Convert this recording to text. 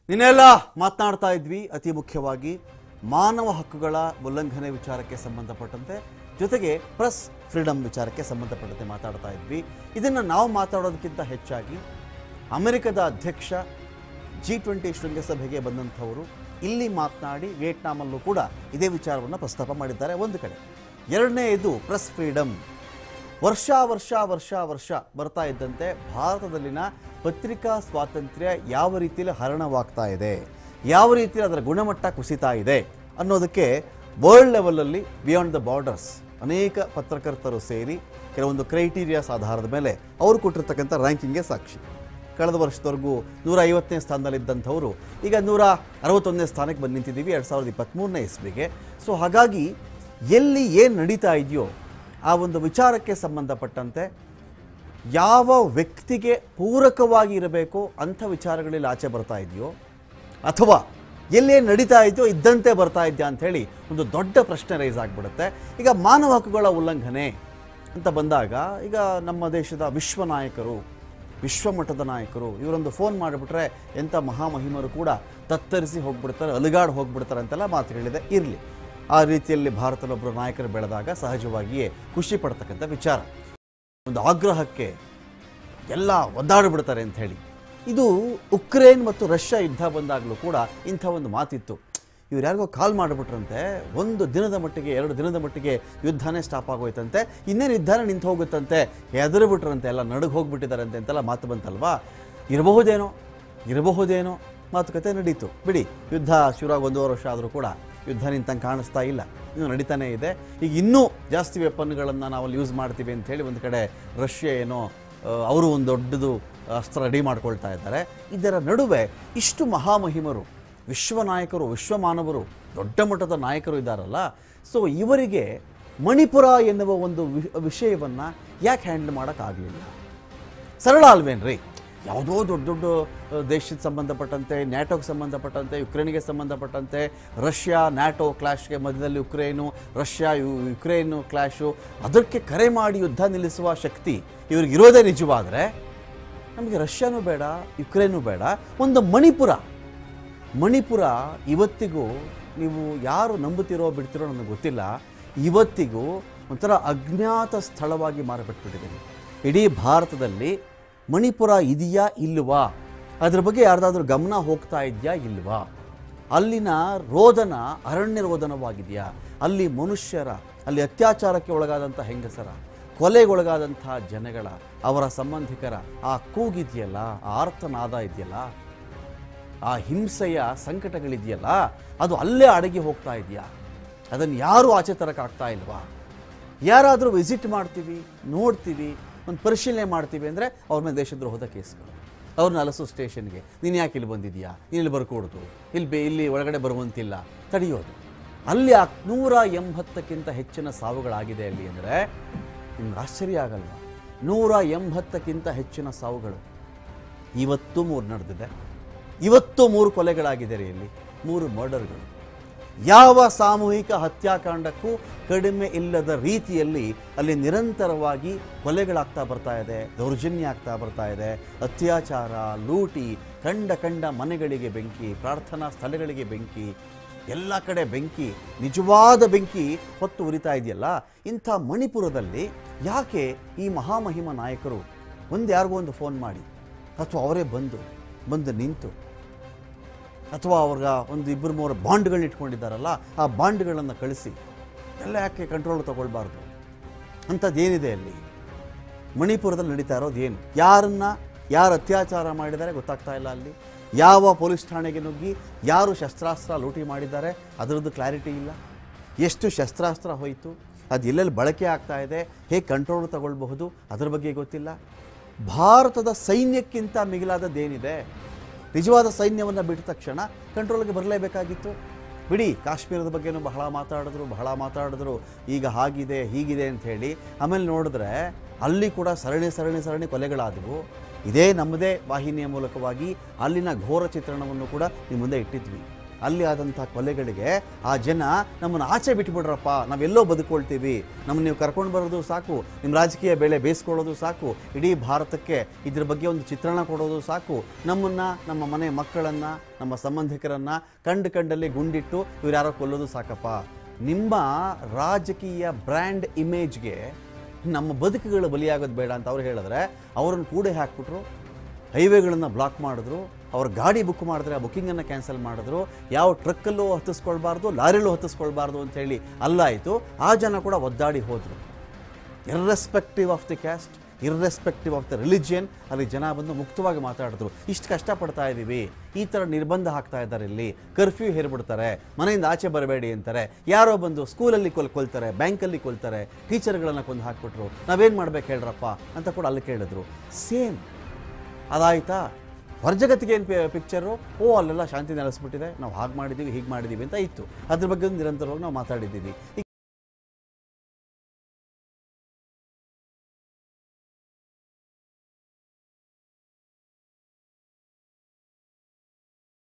ನಿನ್ನೆಲ್ಲ ಮಾತನಾಡ್ತಾ ಇದ್ವಿ ಅತಿ ಮುಖ್ಯವಾಗಿ ಮಾನವ ಹಕ್ಕುಗಳ ಉಲ್ಲಂಘನೆ ವಿಚಾರಕ್ಕೆ ಸಂಬಂಧಪಟ್ಟಂತೆ ಜೊತೆಗೆ ಪ್ರೆಸ್ ಫ್ರೀಡಮ್ ವಿಚಾರಕ್ಕೆ ಸಂಬಂಧಪಟ್ಟಂತೆ ಮಾತಾಡ್ತಾ ಇದ್ವಿ ಇದನ್ನು ನಾವು ಮಾತಾಡೋದಕ್ಕಿಂತ ಹೆಚ್ಚಾಗಿ ಅಮೆರಿಕದ ಅಧ್ಯಕ್ಷ ಜಿ ಟ್ವೆಂಟಿ ಶೃಂಗಸಭೆಗೆ ಬಂದಂಥವರು ಇಲ್ಲಿ ಮಾತನಾಡಿ ವಿಯೆಟ್ನಾಮಲ್ಲೂ ಕೂಡ ಇದೇ ವಿಚಾರವನ್ನು ಪ್ರಸ್ತಾಪ ಮಾಡಿದ್ದಾರೆ ಒಂದು ಕಡೆ ಎರಡನೇ ಇದು ಪ್ರೆಸ್ ಫ್ರೀಡಮ್ ವರ್ಷ ವರ್ಷ ವರ್ಷ ವರ್ಷ ಬರ್ತಾ ಇದ್ದಂತೆ ಭಾರತದಲ್ಲಿನ ಪತ್ರಿಕಾ ಸ್ವಾತಂತ್ರ್ಯ ಯಾವ ರೀತಿಯಲ್ಲಿ ಹರಣವಾಗ್ತಾ ಇದೆ ಯಾವ ರೀತಿಯಲ್ಲಿ ಅದರ ಗುಣಮಟ್ಟ ಕುಸಿತಾ ಇದೆ ಅನ್ನೋದಕ್ಕೆ ವರ್ಲ್ಡ್ ಲೆವೆಲಲ್ಲಿ ಬಿಯಾಂಡ್ ದ ಬಾರ್ಡರ್ಸ್ ಅನೇಕ ಪತ್ರಕರ್ತರು ಸೇರಿ ಕೆಲವೊಂದು ಕ್ರೈಟೀರಿಯಾಸ್ ಆಧಾರದ ಮೇಲೆ ಅವರು ಕೊಟ್ಟಿರ್ತಕ್ಕಂಥ ರ್ಯಾಂಕಿಂಗ್ಗೆ ಸಾಕ್ಷಿ ಕಳೆದ ವರ್ಷದವರೆಗೂ ನೂರ ಐವತ್ತನೇ ಸ್ಥಾನದಲ್ಲಿದ್ದಂಥವರು ಈಗ ನೂರ ಅರವತ್ತೊಂದನೇ ಸ್ಥಾನಕ್ಕೆ ಬಂದು ನಿಂತಿದ್ದೀವಿ ಎರಡು ಸಾವಿರದ ಇಪ್ಪತ್ತ್ಮೂರನೇ ಇಸ್ವಿಗೆ ಸೊ ಹಾಗಾಗಿ ಎಲ್ಲಿ ಏನು ನಡೀತಾ ಇದೆಯೋ ಆ ಒಂದು ವಿಚಾರಕ್ಕೆ ಸಂಬಂಧಪಟ್ಟಂತೆ ಯಾವ ವ್ಯಕ್ತಿಗೆ ಪೂರಕವಾಗಿ ಇರಬೇಕೋ ಅಂಥ ವಿಚಾರಗಳಲ್ಲಿ ಆಚೆ ಬರ್ತಾ ಇದೆಯೋ ಅಥವಾ ಎಲ್ಲೇನು ನಡೀತಾ ಇದೆಯೋ ಇದ್ದಂತೆ ಬರ್ತಾ ಇದೆಯಾ ಅಂಥೇಳಿ ಒಂದು ದೊಡ್ಡ ಪ್ರಶ್ನೆ ರೈಸ್ ಆಗಿಬಿಡುತ್ತೆ ಈಗ ಮಾನವ ಹಕ್ಕುಗಳ ಉಲ್ಲಂಘನೆ ಅಂತ ಬಂದಾಗ ಈಗ ನಮ್ಮ ದೇಶದ ವಿಶ್ವ ನಾಯಕರು ವಿಶ್ವಮಟ್ಟದ ನಾಯಕರು ಇವರೊಂದು ಫೋನ್ ಮಾಡಿಬಿಟ್ರೆ ಎಂಥ ಮಹಾಮಹಿಮರು ಕೂಡ ತತ್ತರಿಸಿ ಹೋಗ್ಬಿಡ್ತಾರೆ ಅಲುಗಾಡ್ ಹೋಗ್ಬಿಡ್ತಾರೆ ಅಂತೆಲ್ಲ ಮಾತುಗಳಿದೆ ಇರಲಿ ಆ ರೀತಿಯಲ್ಲಿ ಭಾರತದೊಬ್ಬರು ನಾಯಕರು ಬೆಳೆದಾಗ ಸಹಜವಾಗಿಯೇ ಖುಷಿ ಪಡ್ತಕ್ಕಂಥ ವಿಚಾರ ಒಂದು ಆಗ್ರಹಕ್ಕೆ ಎಲ್ಲ ಒದ್ದಾಡಿಬಿಡ್ತಾರೆ ಅಂತ ಹೇಳಿ ಇದು ಉಕ್ರೇನ್ ಮತ್ತು ರಷ್ಯಾ ಯುದ್ಧ ಬಂದಾಗಲೂ ಕೂಡ ಇಂಥ ಒಂದು ಮಾತಿತ್ತು ಇವ್ರು ಯಾರಿಗೋ ಕಾಲ್ ಮಾಡಿಬಿಟ್ರಂತೆ ಒಂದು ದಿನದ ಮಟ್ಟಿಗೆ ಎರಡು ದಿನದ ಮಟ್ಟಿಗೆ ಯುದ್ಧನೇ ಸ್ಟಾಪ್ ಆಗೋಯ್ತಂತೆ ಇನ್ನೇನು ಯುದ್ಧನೇ ನಿಂತು ಹೋಗುತ್ತಂತೆ ಹೆದರು ಬಿಟ್ರಂತೆ ಎಲ್ಲ ನಡುಗೆ ಹೋಗ್ಬಿಟ್ಟಿದ್ದಾರಂತೆ ಅಂತೆಲ್ಲ ಮಾತು ಬಂತಲ್ವಾ ಇರಬಹುದೇನೋ ಇರಬಹುದೇನೋ ಮಾತುಕತೆ ನಡೀತು ಬಿಡಿ ಯುದ್ಧ ಶುರುವಾಗಿ ಒಂದೂವರೆ ವರ್ಷ ಆದರೂ ಕೂಡ ಯುದ್ಧ ನಿಂತಂಗೆ ಕಾಣಿಸ್ತಾ ಇಲ್ಲ ಇನ್ನೂ ನಡೀತಾನೇ ಇದೆ ಈಗ ಇನ್ನೂ ಜಾಸ್ತಿ ವೆಪನ್ಗಳನ್ನು ನಾವು ಅಲ್ಲಿ ಯೂಸ್ ಮಾಡ್ತೀವಿ ಅಂತ ಹೇಳಿ ಒಂದು ಕಡೆ ರಷ್ಯಾ ಏನೋ ಆ, ಅವರು ಒಂದು ದೊಡ್ಡದು ಅಸ್ತ್ರ ರೆಡಿ ಮಾಡ್ಕೊಳ್ತಾ ಇದ್ದಾರೆ ಇದರ ನಡುವೆ ಇಷ್ಟು ಮಹಾಮಹಿಮರು ವಿಶ್ವ ನಾಯಕರು ವಿಶ್ವ ಮಾನವರು ದೊಡ್ಡ ಮಟ್ಟದ ನಾಯಕರು ಇದ್ದಾರಲ್ಲ ಸೊ ಇವರಿಗೆ ಮಣಿಪುರ ಎನ್ನುವ ಒಂದು ವಿ- ವಿಷಯವನ್ನು ಯಾಕೆ ಹ್ಯಾಂಡಲ್ ಮಾಡೋಕ್ಕಾಗಲಿಲ್ಲ ಸರಳ ಅಲ್ವೇನ್ರಿ ಯಾವುದೋ ದೊಡ್ಡ ದೊಡ್ಡ ಆ, ದೇಶಕ್ಕೆ ಸಂಬಂಧಪಟ್ಟಂತೆ ನ್ಯಾಟೋಗೆ ಸಂಬಂಧಪಟ್ಟಂತೆ ಯುಕ್ರೇನ್ಗೆ ಸಂಬಂಧಪಟ್ಟಂತೆ ರಷ್ಯಾ ನ್ಯಾಟೋ ಕ್ಲಾಶ್ಗೆ ಮಧ್ಯದಲ್ಲಿ ಯುಕ್ರೇನು ರಷ್ಯಾ ಯು- ಯುಕ್ರೇನು ಕ್ಲಾಶು ಅದಕ್ಕೆ ಕರೆ ಮಾಡಿ ಯುದ್ಧ ನಿಲ್ಲಿಸುವ ಶಕ್ತಿ ಇವ್ರಿಗೆ ಇರೋದೇ ನಿಜವಾದರೆ ನಮಗೆ ರಷ್ಯಾನೂ ಬೇಡ ಯುಕ್ರೇನು ಬೇಡ ಒಂದು ಮಣಿಪುರ ಮಣಿಪುರ ಇವತ್ತಿಗೂ ನೀವು ಯಾರು ನಂಬುತ್ತೀರೋ ಬಿಡ್ತೀರೋ ನನಗೆ ಗೊತ್ತಿಲ್ಲ ಇವತ್ತಿಗೂ ಒಂಥರ ಅಜ್ಞಾತ ಸ್ಥಳವಾಗಿ ಮಾರ್ಪಟ್ಬಿಟ್ಟಿದೆ ಇಡೀ ಭಾರತದಲ್ಲಿ ಮಣಿಪುರ ಇದೆಯಾ ಇಲ್ವಾ ಅದ್ರ ಬಗ್ಗೆ ಯಾರ್ದಾದ್ರೂ ಗಮನ ಹೋಗ್ತಾ ಇದೆಯಾ ಇಲ್ವಾ ಅಲ್ಲಿನ ರೋದನ ಅರಣ್ಯ ರೋದನವಾಗಿದೆಯಾ ಅಲ್ಲಿ ಮನುಷ್ಯರ ಅಲ್ಲಿ ಅತ್ಯಾಚಾರಕ್ಕೆ ಒಳಗಾದಂಥ ಹೆಂಗಸರ ಕೊಲೆಗೊಳಗಾದಂಥ ಜನಗಳ ಅವರ ಸಂಬಂಧಿಕರ ಆ ಕೂಗಿದೆಯಲ್ಲ ಆ ಆರ್ತನಾದ ಇದೆಯಲ್ಲ ಆ ಹಿಂಸೆಯ ಸಂಕಟಗಳಿದೆಯಲ್ಲ ಅದು ಅಲ್ಲೇ ಅಡಗಿ ಹೋಗ್ತಾ ಇದೆಯಾ ಅದನ್ನು ಯಾರೂ ಆಚೆ ತರಕ್ಕಾಗ್ತಾ ಇಲ್ವಾ ಯಾರಾದರೂ ವಿಸಿಟ್ ಮಾಡ್ತೀವಿ ನೋಡ್ತೀವಿ ಒಂದು ಪರಿಶೀಲನೆ ಮಾಡ್ತೀವಿ ಅಂದರೆ ಅವ್ರ ಮೇಲೆ ದೇಶದ್ರೋಹದ ಕೇಸ್ಗಳು ಅವ್ರನ್ನ ಅಲಸು ಸ್ಟೇಷನ್ಗೆ ನೀನು ಯಾಕೆ ಇಲ್ಲಿ ಬಂದಿದ್ಯಾ ನೀನು ಇಲ್ಲಿ ಬರ್ಕೊಡ್ದು ಇಲ್ಲಿ ಬೆ ಇಲ್ಲಿ ಒಳಗಡೆ ಬರುವಂತಿಲ್ಲ ತಡೆಯೋದು ಅಲ್ಲಿ ಆ ನೂರ ಎಂಬತ್ತಕ್ಕಿಂತ ಹೆಚ್ಚಿನ ಸಾವುಗಳಾಗಿದೆ ಅಲ್ಲಿ ಅಂದರೆ ನಿಮ್ಗೆ ಆಶ್ಚರ್ಯ ಆಗಲ್ವ ನೂರ ಎಂಬತ್ತಕ್ಕಿಂತ ಹೆಚ್ಚಿನ ಸಾವುಗಳು ಇವತ್ತು ಮೂರು ನಡೆದಿದೆ ಇವತ್ತು ಮೂರು ಕೊಲೆಗಳಾಗಿದೆ ರೀ ಇಲ್ಲಿ ಮೂರು ಮರ್ಡರ್ಗಳು ಯಾವ ಸಾಮೂಹಿಕ ಹತ್ಯಾಕಾಂಡಕ್ಕೂ ಕಡಿಮೆ ಇಲ್ಲದ ರೀತಿಯಲ್ಲಿ ಅಲ್ಲಿ ನಿರಂತರವಾಗಿ ಕೊಲೆಗಳಾಗ್ತಾ ಬರ್ತಾ ಇದೆ ದೌರ್ಜನ್ಯ ಆಗ್ತಾ ಬರ್ತಾ ಇದೆ ಅತ್ಯಾಚಾರ ಲೂಟಿ ಕಂಡ ಕಂಡ ಮನೆಗಳಿಗೆ ಬೆಂಕಿ ಪ್ರಾರ್ಥನಾ ಸ್ಥಳಗಳಿಗೆ ಬೆಂಕಿ ಎಲ್ಲ ಕಡೆ ಬೆಂಕಿ ನಿಜವಾದ ಬೆಂಕಿ ಹೊತ್ತು ಉರಿತಾ ಇದೆಯಲ್ಲ ಇಂಥ ಮಣಿಪುರದಲ್ಲಿ ಯಾಕೆ ಈ ಮಹಾಮಹಿಮ ನಾಯಕರು ಒಂದು ಯಾರಿಗೋ ಒಂದು ಫೋನ್ ಮಾಡಿ ಅಥವಾ ಅವರೇ ಬಂದು ಬಂದು ನಿಂತು ಅಥವಾ ಅವ್ರಿಗೆ ಒಂದು ಇಬ್ಬರು ಮೂರು ಬಾಂಡ್ಗಳನ್ನ ಇಟ್ಕೊಂಡಿದ್ದಾರಲ್ಲ ಆ ಬಾಂಡ್ಗಳನ್ನು ಕಳಿಸಿ ಎಲ್ಲ ಯಾಕೆ ಕಂಟ್ರೋಲ್ ತಗೊಳ್ಬಾರ್ದು ಅಂಥದ್ದು ಏನಿದೆ ಅಲ್ಲಿ ಮಣಿಪುರದಲ್ಲಿ ನಡೀತಾ ಇರೋದು ಏನು ಯಾರನ್ನ ಯಾರು ಅತ್ಯಾಚಾರ ಮಾಡಿದ್ದಾರೆ ಗೊತ್ತಾಗ್ತಾ ಇಲ್ಲ ಅಲ್ಲಿ ಯಾವ ಪೊಲೀಸ್ ಠಾಣೆಗೆ ನುಗ್ಗಿ ಯಾರು ಶಸ್ತ್ರಾಸ್ತ್ರ ಲೂಟಿ ಮಾಡಿದ್ದಾರೆ ಅದರದ್ದು ಕ್ಲಾರಿಟಿ ಇಲ್ಲ ಎಷ್ಟು ಶಸ್ತ್ರಾಸ್ತ್ರ ಹೋಯಿತು ಅದು ಎಲ್ಲೆಲ್ಲಿ ಬಳಕೆ ಆಗ್ತಾ ಇದೆ ಹೇಗೆ ಕಂಟ್ರೋಲ್ ತಗೊಳ್ಬಹುದು ಅದ್ರ ಬಗ್ಗೆ ಗೊತ್ತಿಲ್ಲ ಭಾರತದ ಸೈನ್ಯಕ್ಕಿಂತ ಮಿಗಿಲಾದದ್ದೇನಿದೆ ನಿಜವಾದ ಸೈನ್ಯವನ್ನು ಬಿಟ್ಟ ತಕ್ಷಣ ಕಂಟ್ರೋಲ್ಗೆ ಬರಲೇಬೇಕಾಗಿತ್ತು ಬಿಡಿ ಕಾಶ್ಮೀರದ ಬಗ್ಗೆನೂ ಬಹಳ ಮಾತಾಡಿದ್ರು ಬಹಳ ಮಾತಾಡಿದ್ರು ಈಗ ಹಾಗಿದೆ ಹೀಗಿದೆ ಅಂತ ಹೇಳಿ ಆಮೇಲೆ ನೋಡಿದ್ರೆ ಅಲ್ಲಿ ಕೂಡ ಸರಣಿ ಸರಣಿ ಸರಣಿ ಕೊಲೆಗಳಾದವು ಇದೇ ನಮ್ಮದೇ ವಾಹಿನಿಯ ಮೂಲಕವಾಗಿ ಅಲ್ಲಿನ ಘೋರ ಚಿತ್ರಣವನ್ನು ಕೂಡ ನಿಮ್ಮ ಮುಂದೆ ಇಟ್ಟಿದ್ವಿ ಅಲ್ಲಿ ಆದಂಥ ಕೊಲೆಗಳಿಗೆ ಆ ಜನ ನಮ್ಮನ್ನು ಆಚೆ ಬಿಟ್ಬಿಡ್ರಪ್ಪ ನಾವೆಲ್ಲೋ ಬದುಕೊಳ್ತೀವಿ ನಮ್ಮನ್ನು ನೀವು ಕರ್ಕೊಂಡು ಬರೋದು ಸಾಕು ನಿಮ್ಮ ರಾಜಕೀಯ ಬೆಳೆ ಬೇಯಿಸ್ಕೊಳ್ಳೋದು ಸಾಕು ಇಡೀ ಭಾರತಕ್ಕೆ ಇದ್ರ ಬಗ್ಗೆ ಒಂದು ಚಿತ್ರಣ ಕೊಡೋದು ಸಾಕು ನಮ್ಮನ್ನು ನಮ್ಮ ಮನೆ ಮಕ್ಕಳನ್ನು ನಮ್ಮ ಸಂಬಂಧಿಕರನ್ನು ಕಂಡು ಕಂಡಲ್ಲಿ ಗುಂಡಿಟ್ಟು ಇವ್ರು ಯಾರೋ ಕೊಲ್ಲೋದು ಸಾಕಪ್ಪ ನಿಮ್ಮ ರಾಜಕೀಯ ಬ್ರ್ಯಾಂಡ್ ಇಮೇಜ್ಗೆ ನಮ್ಮ ಬದುಕುಗಳು ಬಲಿಯಾಗೋದು ಬೇಡ ಅಂತ ಅವ್ರು ಹೇಳಿದ್ರೆ ಅವ್ರನ್ನ ಕೂಡೆ ಹಾಕ್ಬಿಟ್ರು ಹೈವೇಗಳನ್ನು ಬ್ಲಾಕ್ ಮಾಡಿದ್ರು ಅವ್ರ ಗಾಡಿ ಬುಕ್ ಮಾಡಿದ್ರೆ ಆ ಬುಕ್ಕಿಂಗನ್ನು ಕ್ಯಾನ್ಸಲ್ ಮಾಡಿದ್ರು ಯಾವ ಟ್ರಕ್ಕಲ್ಲೂ ಹತ್ತಿಸ್ಕೊಳ್ಬಾರ್ದು ಲಾರಿಲೂ ಹತ್ತಿಸ್ಕೊಳ್ಬಾರ್ದು ಅಂತ ಹೇಳಿ ಅಲ್ಲಾಯಿತು ಆ ಜನ ಕೂಡ ಒದ್ದಾಡಿ ಹೋದರು irrespective of the caste irrespective of the religion ಅಲ್ಲಿ ಜನ ಬಂದು ಮುಕ್ತವಾಗಿ ಮಾತಾಡಿದ್ರು ಇಷ್ಟು ಕಷ್ಟಪಡ್ತಾ ಇದ್ದೀವಿ ಈ ಥರ ನಿರ್ಬಂಧ ಹಾಕ್ತಾ ಇದ್ದಾರೆ ಇಲ್ಲಿ ಕರ್ಫ್ಯೂ ಹೇರ್ಬಿಡ್ತಾರೆ ಮನೆಯಿಂದ ಆಚೆ ಬರಬೇಡಿ ಅಂತಾರೆ ಯಾರೋ ಬಂದು ಸ್ಕೂಲಲ್ಲಿ ಕೊಲ್ ಕೊಲ್ತಾರೆ ಬ್ಯಾಂಕಲ್ಲಿ ಕೊಲ್ತಾರೆ ಟೀಚರ್ಗಳನ್ನು ಕೊಂದು ಹಾಕ್ಬಿಟ್ರು ನಾವೇನು ಮಾಡ್ಬೇಕು ಹೇಳ್ರಪ್ಪ ಅಂತ ಕೂಡ ಅಲ್ಲಿ ಕೇಳಿದ್ರು ಸೇಮ್ ಅದಾಯ್ತಾ ಹೊರಜಗತ್ತಿಗೆ ಏನು ಪಿಕ್ಚರು ಓ ಅಲ್ಲೆಲ್ಲ ಶಾಂತಿ ನೆಲೆಸ್ಬಿಟ್ಟಿದೆ ನಾವು ಹಾಗೆ ಮಾಡಿದ್ದೀವಿ ಹೀಗೆ ಮಾಡಿದ್ದೀವಿ ಅಂತ ಇತ್ತು ಅದ್ರ ಬಗ್ಗೆ ಒಂದು ನಿರಂತರವಾಗಿ ನಾವು ಮಾತಾಡಿದ್ದೀವಿ